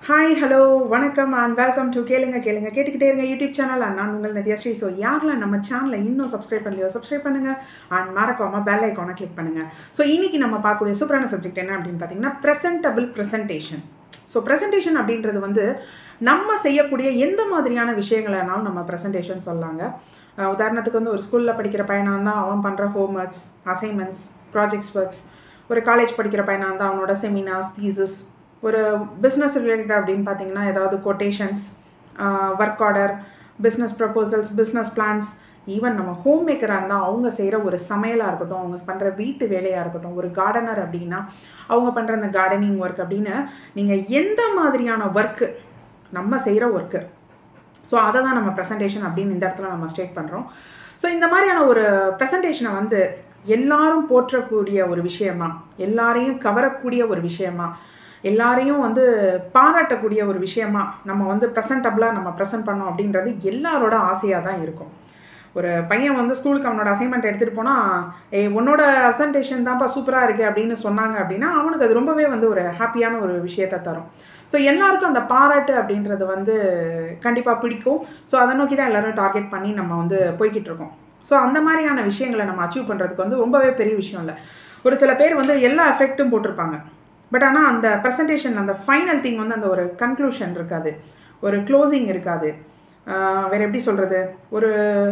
hi hello வணக்கம் and welcome to கேளுங்க கேளுங்க கேட்டுக்கிட்டே இருங்க யூடியூப் சேனல் அண்ட் நான் உங்கள் நதியாஸ்ரீ ஸோ யாரெல்லாம் நம்ம சேனலை இன்னும் சப்ஸ்கிரைப் பண்ணலையோ சப்ஸ்கிரைப் பண்ணுங்கள் அண்ட் மறக்காமல் பெல் ஐக்கானை கிளிக் பண்ணுங்கள் ஸோ இன்னைக்கு நம்ம பார்க்கக்கூடிய சூப்பரான சப்ஜெக்ட் என்ன அப்படின்னு பார்த்தீங்கன்னா ப்ரெசென்டபிள் ப்ரெசன்டேஷன் ஸோ ப்ரெசன்டேஷன் அப்படின்றது வந்து நம்ம செய்யக்கூடிய எந்த மாதிரியான விஷயங்களைனாலும் நம்ம ப்ரெசன்டேஷன் சொல்லாங்க அஹ் உதாரணத்துக்கு வந்து ஒரு ஸ்கூலில் படிக்கிற பையனாக இருந்தால் அவன் பண்ணுற home works assignments projects works ஒரு காலேஜ் படிக்கிற பையனாக இருந்தால் அவனோட செமினார்ஸ் தீசஸ் ஒரு பிஸ்னஸ் ரிலேட்டட் அப்படின்னு பார்த்தீங்கன்னா ஏதாவது quotations work order business proposals business plans even நம்ம ஹோம் மேக்கராக இருந்தால் அவங்க செய்கிற ஒரு சமையலாக இருக்கட்டும் அவங்க பண்ணுற வீட்டு வேலையாக இருக்கட்டும் ஒரு கார்டனர் அப்படின்னா அவங்க பண்ணுற அந்த கார்டனிங் ஒர்க் அப்படின்னு நீங்கள் எந்த மாதிரியான ஒர்க்கு நம்ம செய்கிற ஒர்க்கு ஸோ அதை தான் நம்ம ப்ரெசன்டேஷன் அப்படின்னு இந்த இடத்துல நம்ம ஸ்டேட் பண்ணுறோம் ஸோ இந்த மாதிரியான ஒரு ப்ரெசன்டேஷனை வந்து எல்லாரும் போற்றக்கூடிய ஒரு விஷயமா எல்லாரையும் கவரக்கூடிய ஒரு விஷயமா எல்லாரையும் வந்து பாராட்டக்கூடிய ஒரு விஷயமா நம்ம வந்து ப்ரெசன்டபுளாக நம்ம ப்ரெசென்ட் பண்ணோம் அப்படின்றது எல்லாரோட ஆசையாக தான் இருக்கும் ஒரு பையன் வந்து ஸ்கூலுக்கு அவனோட அசைன்மெண்ட் எடுத்துகிட்டு போனால் ஏ உன்னோட அசன்டேஷன் தான்ப்பா சூப்பராக இருக்குது அப்படின்னு சொன்னாங்க அப்படின்னா அவனுக்கு அது ரொம்பவே வந்து ஒரு ஹாப்பியான ஒரு விஷயத்தை தரும் ஸோ எல்லாருக்கும் அந்த பாராட்டு அப்படின்றது வந்து கண்டிப்பாக பிடிக்கும் ஸோ அதை நோக்கி தான் எல்லோரும் டார்கெட் பண்ணி நம்ம வந்து போய்கிட்டு இருக்கோம் ஸோ அந்த மாதிரியான விஷயங்களை நம்ம அச்சீவ் பண்ணுறதுக்கு வந்து ரொம்பவே பெரிய விஷயம் இல்லை ஒரு சில பேர் வந்து எல்லா எஃபெக்ட்டும் போட்டிருப்பாங்க பட் ஆனால் அந்த ப்ரெசன்டேஷன் அந்த ஃபைனல் திங் வந்து அந்த ஒரு கன்க்ளூஷன் இருக்காது ஒரு க்ளோசிங் இருக்காது ஆஹ் வேற எப்படி சொல்கிறது ஒரு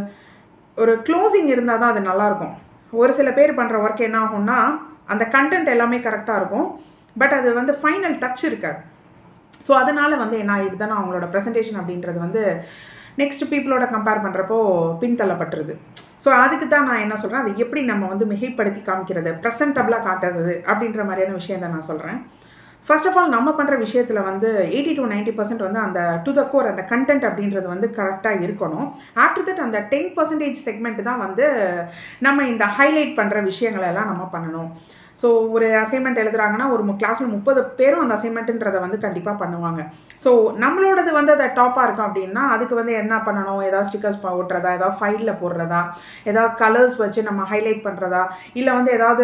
ஒரு க்ளோசிங் இருந்தால் தான் அது நல்லாயிருக்கும் ஒரு சில பேர் பண்ணுற ஒர்க் என்ன ஆகும்னா அந்த கண்டென்ட் எல்லாமே கரெக்டாக இருக்கும் பட் அது வந்து ஃபைனல் டச் இருக்காது ஸோ அதனால் வந்து என்ன ஆகிடுதுன்னா அவங்களோட ப்ரெசன்டேஷன் அப்படின்றது வந்து நெக்ஸ்ட் பீப்புளோட கம்பேர் பண்ணுறப்போ பின்தள்ளப்பட்டுருது ஸோ அதுக்கு தான் நான் என்ன சொல்கிறேன் அதை எப்படி நம்ம வந்து மிகைப்படுத்தி காமிக்கிறது ப்ரெசன்டபுளாக காட்டுறது அப்படின்ற மாதிரியான விஷயம் தான் நான் சொல்கிறேன் ஃபர்ஸ்ட் ஆஃப் ஆல் நம்ம பண்ணுற விஷயத்தில் வந்து எயிட்டி டு நைன்ட்டி பர்சன்ட் வந்து அந்த டு த கோர் அந்த கண்டென்ட் அப்படின்றது வந்து கரெக்டாக இருக்கணும் ஆஃப்டர் தட் அந்த டென் பர்சன்டேஜ் செக்மெண்ட் தான் வந்து நம்ம இந்த ஹைலைட் பண்ணுற விஷயங்களை எல்லாம் நம்ம பண்ணணும் ஸோ ஒரு அசைன்மெண்ட் எழுதுறாங்கன்னா ஒரு கிளாஸில் முப்பது பேரும் அந்த அசைன்மெண்ட்டுன்றதை வந்து கண்டிப்பாக பண்ணுவாங்க ஸோ நம்மளோடது வந்து அதை டாப்பாக இருக்கும் அப்படின்னா அதுக்கு வந்து என்ன பண்ணணும் ஏதாவது ஸ்டிக்கர்ஸ் ஒட்டுறதா ஏதாவது ஃபைலில் போடுறதா ஏதாவது கலர்ஸ் வச்சு நம்ம ஹைலைட் பண்ணுறதா இல்லை வந்து ஏதாவது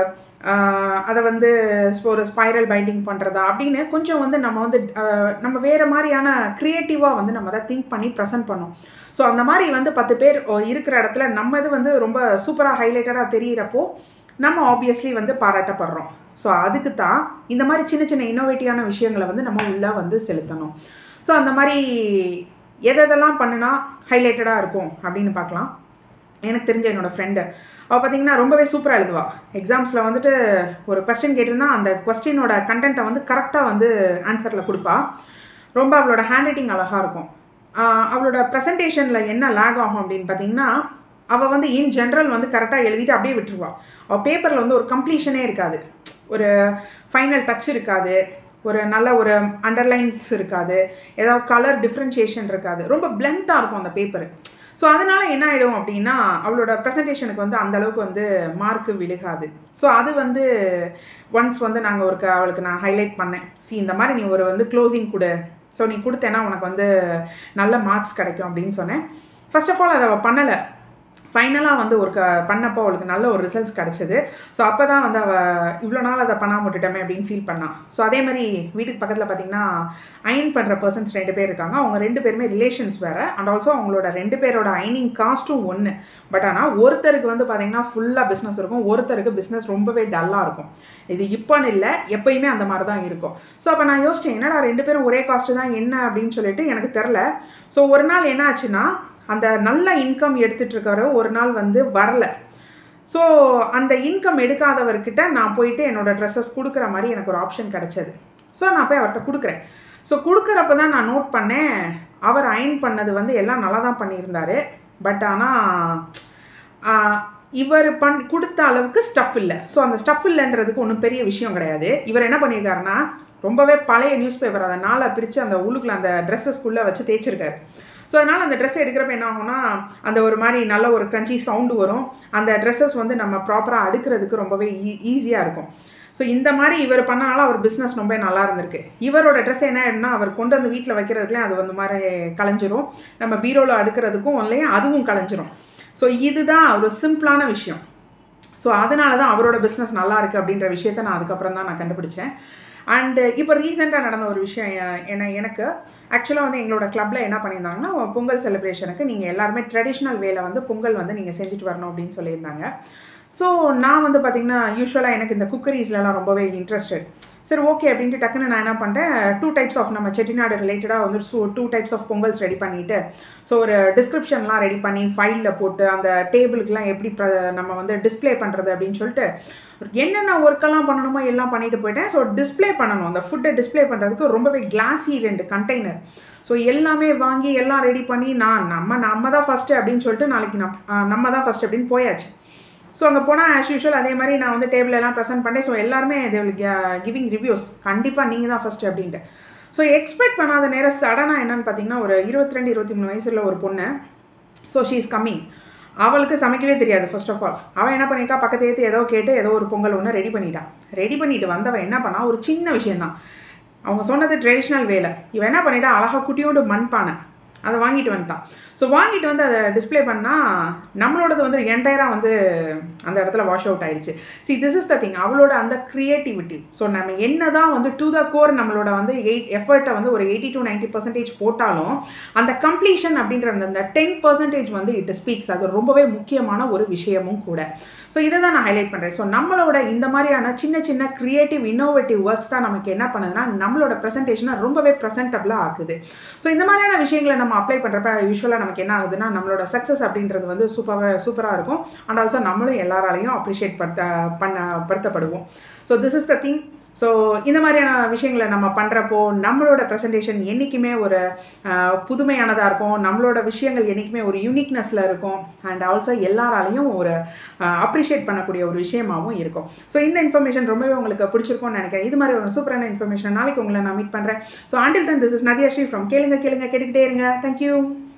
ஆஹ், அதை வந்து ஒரு ஸ்பைரல் பைண்டிங் பண்ணுறதா அப்படின்னு கொஞ்சம் வந்து நம்ம வந்து ஆஹ், நம்ம வேறு மாதிரியான க்ரியேட்டிவாக வந்து நம்ம அதை திங்க் பண்ணி ப்ரெசென்ட் பண்ணோம் ஸோ அந்த மாதிரி வந்து பத்து பேர் ஓ, இருக்கிற இடத்துல நம்ம இது வந்து ரொம்ப சூப்பராக ஹைலைட்டடாக தெரியிறப்போ நம்ம ஆப்வியஸ்லி வந்து பாராட்டப்படுறோம் ஸோ அதுக்கு தான் இந்த மாதிரி சின்ன சின்ன இன்னோவேட்டிவான விஷயங்களை வந்து நம்ம உள்ளே வந்து செலுத்தணும் ஸோ அந்த மாதிரி எது எதெல்லாம் பண்ணுனா ஹைலைட்டடாக இருக்கும் அப்படின்னு பார்க்கலாம் எனக்கு தெரிஞ்ச என்னோடய ஃப்ரெண்டு அவள் பார்த்தீங்கன்னா ரொம்பவே சூப்பராக எழுதுவா எக்ஸாம்ஸில் வந்துட்டு ஒரு கொஸ்டின் கேட்டிருந்தா அந்த கொஸ்டினோட கண்டென்ட்டை வந்து கரெக்டாக வந்து ஆன்சரில் கொடுப்பா ரொம்ப அவளோட ஹேண்ட் ரைட்டிங் அழகாக இருக்கும் ஆஹ் அவளோட ப்ரெசன்டேஷனில் என்ன லேக் ஆகும் அப்படின்னு பார்த்தீங்கன்னா அவள் வந்து இன் ஜென்ரல் வந்து கரெக்டாக எழுதிட்டு அப்படியே விட்டுருவா அவள் பேப்பரில் வந்து ஒரு கம்ப்ளீஷனே இருக்காது ஒரு ஃபைனல் டச் இருக்காது ஒரு நல்ல ஒரு அண்டர்லைன்ஸ் இருக்காது ஏதாவது கலர் டிஃப்ரென்ஷியேஷன் இருக்காது ரொம்ப பிளண்ட்டாக இருக்கும் அந்த பேப்பர் ஸோ அதனால் என்ன ஆகிடும் அப்படின்னா அவளோட ப்ரெசன்டேஷனுக்கு வந்து அந்த அளவுக்கு வந்து மார்க்கு விழுகாது ஸோ அது வந்து ஒன்ஸ் வந்து நாங்கள் ஒரு க- அவளுக்கு நான் ஹைலைட் பண்ணேன் சி இந்த மாதிரி நீ ஒரு வந்து க்ளோசிங் கொடு ஸோ நீ கொடுத்தேன்னா உனக்கு வந்து நல்ல மார்க்ஸ் கிடைக்கும் அப்படின்னு சொன்னேன் ஃபர்ஸ்ட் ஆஃப் ஆல் அதை அவள் பண்ணலை ஃபைனலாக வந்து ஒரு க பண்ணப்போ அவளுக்கு நல்ல ஒரு ரிசல்ட்ஸ் கிடச்சிது ஸோ அப்போ தான் வந்து அவள் இவ்வளோ நாள் அதை பண்ணாம விட்டுட்டோமே அப்படின்னு ஃபீல் பண்ணான் ஸோ அதே மாதிரி வீட்டுக்கு பக்கத்தில் பார்த்தீங்கன்னா அயன் பண்ணுற பர்சன்ஸ் ரெண்டு பேர் இருக்காங்க அவங்க ரெண்டு பேருமே ரிலேஷன்ஸ் வேறு அண்ட் ஆல்சோ அவங்களோட ரெண்டு பேரோட அயனிங் காஸ்ட்டும் ஒன்று பட் ஆனால் ஒருத்தருக்கு வந்து பார்த்தீங்கன்னா ஃபுல்லாக பிஸ்னஸ் இருக்கும் ஒருத்தருக்கு பிஸ்னஸ் ரொம்பவே டல்லாக இருக்கும் இது இப்போன்னு இல்லை எப்பயுமே அந்த மாதிரி தான் இருக்கும் ஸோ அப்போ நான் யோசிச்சேன் என்னடா ரெண்டு பேரும் ஒரே காஸ்ட்டு தான் என்ன அப்படின்னு சொல்லிட்டு எனக்கு தெரில ஸோ ஒரு நாள் என்ன ஆச்சுன்னா அந்த நல்ல இன்கம் எடுத்துட்டு இருக்கவர் ஒரு நாள் வந்து வரல ஸோ அந்த இன்கம் எடுக்காதவர்கிட்ட நான் போயிட்டு என்னோட ட்ரெஸ்ஸஸ் கொடுக்குற மாதிரி எனக்கு ஒரு ஆப்ஷன் கிடச்சது ஸோ நான் போய் அவர்கிட்ட கொடுக்குறேன் ஸோ கொடுக்குறப்ப தான் நான் நோட் பண்ணேன் அவர் அயன் பண்ணது வந்து எல்லாம் நல்லா தான் பண்ணியிருந்தாரு பட் ஆனால் இவர் பண் கொடுத்த அளவுக்கு ஸ்டஃப் இல்லை ஸோ அந்த ஸ்டஃப் இல்லைன்றதுக்கு ஒன்றும் பெரிய விஷயம் கிடையாது இவர் என்ன பண்ணியிருக்காருன்னா ரொம்பவே பழைய நியூஸ் பேப்பர் அதை நாளாக பிரித்து அந்த உள்ளுக்குள்ள அந்த ட்ரெஸ்ஸஸ்குள்ளே வச்சு தேய்ச்சிருக்காரு ஸோ அதனால் அந்த ட்ரெஸ் எடுக்கிறப்ப என்ன ஆகும்னா அந்த ஒரு மாதிரி நல்ல ஒரு க்ரன்ச்சி சவுண்டு வரும் அந்த ட்ரெஸ்ஸஸ் வந்து நம்ம ப்ராப்பராக அடுக்கிறதுக்கு ரொம்பவே ஈ ஈஸியாக இருக்கும் ஸோ இந்த மாதிரி இவர் பண்ணனால அவர் பிஸ்னஸ் ரொம்ப நல்லா இருந்திருக்கு இவரோட ட்ரெஸ் என்ன ஆயிடும்னா அவர் கொண்டு வந்து வீட்டில் வைக்கிறதுக்குலாம் அது வந்து மாதிரி கலைஞ்சிரும் நம்ம பீரோவில் அடுக்கிறதுக்கும் இல்லையா அதுவும் கலைஞ்சிரும் ஸோ இதுதான் ஒரு சிம்பிளான விஷயம் ஸோ அதனால தான் அவரோட பிஸ்னஸ் நல்லா இருக்குது அப்படின்ற விஷயத்த நான் அதுக்கப்புறம் தான் நான் கண்டுபிடிச்சேன் அண்டு இப்போ ரீசெண்டாக நடந்த ஒரு விஷயம் எ- என்ன எனக்கு ஆக்சுவலாக வந்து எங்களோட கிளப்பில் என்ன பண்ணியிருந்தாங்கன்னா பொங்கல் செலிப்ரேஷனுக்கு நீங்கள் எல்லாருமே ட்ரெடிஷ்னல் வேல வந்து பொங்கல் வந்து நீங்கள் செஞ்சுட்டு வரணும் அப்படின்னு சொல்லியிருந்தாங்க ஸோ நான் வந்து பார்த்திங்கன்னா யூஸ்வலாக எனக்கு இந்த குக்கரிஸ்லலாம் ரொம்பவே இன்ட்ரெஸ்டட் சரி ஓகே அப்படின்ட்டு டக்குன்னு நான் என்ன பண்ணிட்டேன் டூ டைப்ஸ் ஆஃப் நம்ம செட்டிநாடு ரிலேட்டடாக வந்து so two types of pongals ready பண்ணிவிட்டு ஸோ ஒரு டிஸ்கிரிப்ஷன்லாம் ரெடி பண்ணி ஃபைலில் போட்டு அந்த டேபிளுக்குலாம் எப்படி ப்ர- நம்ம வந்து டிஸ்ப்ளே பண்ணுறது அப்படின்னு சொல்லிட்டு என்னென்ன ஒர்க்கெல்லாம் பண்ணணுமோ எல்லாம் பண்ணிட்டு போயிட்டேன் ஸோ டிஸ்ப்ளே பண்ணணும் அந்த ஃபுட்டை டிஸ்ப்ளே பண்ணுறதுக்கு ரொம்பவே கிளாஸி ரெண்டு கண்டெய்னர் ஸோ எல்லாமே வாங்கி எல்லாம் ரெடி பண்ணி நான் நம்ம நம்ம தான் ஃபஸ்ட்டு அப்படின்னு சொல்லிட்டு நாளைக்கு நம் ஆ, நம்ம தான் ஃபஸ்ட் அப்படின்னு போயாச்சு ஸோ அங்கே போனால் ஆஸ் யூஷுவல் அதே மாதிரி நான் வந்து டேபிள் எல்லாம் ப்ரெசென்ட் பண்ணேன் ஸோ எல்லாருமே தே வில் கிவிங் ரிவ்யூஸ் கண்டிப்பாக நீங்கள் தான் ஃபஸ்ட்டு அப்படின்ட்டு ஸோ எக்ஸ்பெக்ட் பண்ணாத நேரம் சடனாக என்னன்னு பார்த்தீங்கன்னா ஒரு இருபத்தி ரெண்டு இருபத்தி மூணு வயசுல ஒரு பொண்ணு ஸோ ஷீ இஸ் கம்மிங் அவளுக்கு சமைக்கவே தெரியாது ஃபர்ஸ்ட் ஆஃப் ஆல் அவள் என்ன பண்ணியிருக்கா பக்கத்து ஏற்று ஏதோ கேட்டு ஏதோ ஒரு பொங்கல் ஒன்று ரெடி பண்ணிட்டான் ரெடி பண்ணிட்டு வந்தவன் என்ன பண்ணா ஒரு சின்ன விஷயந்தான் அவங்க சொன்னது ட்ரெடிஷ்னல் வேலை இவன் என்ன பண்ணிட்டா அழகாக குட்டியோண்டு மண்பானை அதை வாங்கிட்டு வந்துட்டான் ஸோ வாங்கிட்டு வந்து அதை டிஸ்ப்ளே பண்ணால் நம்மளோடது வந்து என்டையராக வந்து அந்த இடத்துல வாஷ் அவுட் ஆயிடுச்சு see this is the thing அவளோட அந்த க்ரியேட்டிவிட்டி ஸோ நம்ம என்ன தான் வந்து டு த கோர் நம்மளோட வந்து எயிட் எஃபர்ட்டை வந்து ஒரு எயிட்டி டு நைன்ட்டி பர்சன்டேஜ் போட்டாலும் அந்த கம்ப்ளீஷன் அப்படின்ற அந்த- அந்த டென் பர்சன்டேஜ் வந்து இட் ஸ்பீக்ஸ் அது ரொம்பவே முக்கியமான ஒரு விஷயமும் கூட ஸோ இதை தான் நான் ஹைலைட் பண்ணுறேன் ஸோ நம்மளோட இந்த மாதிரியான சின்ன சின்ன க்ரியேட்டிவ் இன்னோவேட்டிவ் ஒர்க்ஸ் தான் நமக்கு என்ன பண்ணுதுன்னா நம்மளோட ப்ரெசன்டேஷனை ரொம்பவே ப்ரெசென்டபிளாக ஆக்குது ஸோ இந்த மாதிரியான விஷயங்களை நம்ம அப்ளை பண்ணுறப்ப யூஸ்வலாக நமக்கு என்ன ஆகுதுன்னா நம்மளோட சக்ஸஸ் அப்படின்றது வந்து சூப்பராக சூப்பராக இருக்கும் அண்ட் ஆல்சோ நம்மளும் எல்லாராலையும் அப்ரிஷியேட் படுத்த பண்ண படுத்தப்படுவோம் so this is the thing so இந்த மாதிரியான விஷயங்களை நம்ம பண்ணுறப்போ நம்மளோட ப்ரெசன்டேஷன் என்றைக்குமே ஒரு ஆஹ், புதுமையானதாக இருக்கும் நம்மளோட விஷயங்கள் என்றைக்குமே ஒரு யூனிக்னஸில் இருக்கும் அண்ட் ஆல்சோ எல்லாராலையும் ஒரு அப்ரிஷியேட் பண்ணக்கூடிய ஒரு விஷயமாகவும் இருக்கும் ஸோ இந்த இன்ஃபர்மேஷன் ரொம்பவே உங்களுக்கு பிடிச்சிருக்கும்னு நினைக்கிறேன் இது மாதிரி ஒரு சூப்பரான இன்ஃபர்மேஷன் நாளைக்கு உங்களை நான் மீட் பண்ணுறேன் so until then this is Nadhiya Sri from கேளுங்க கேளுங்க கேட்டுக்கிட்டே இருங்க தேங்க்யூ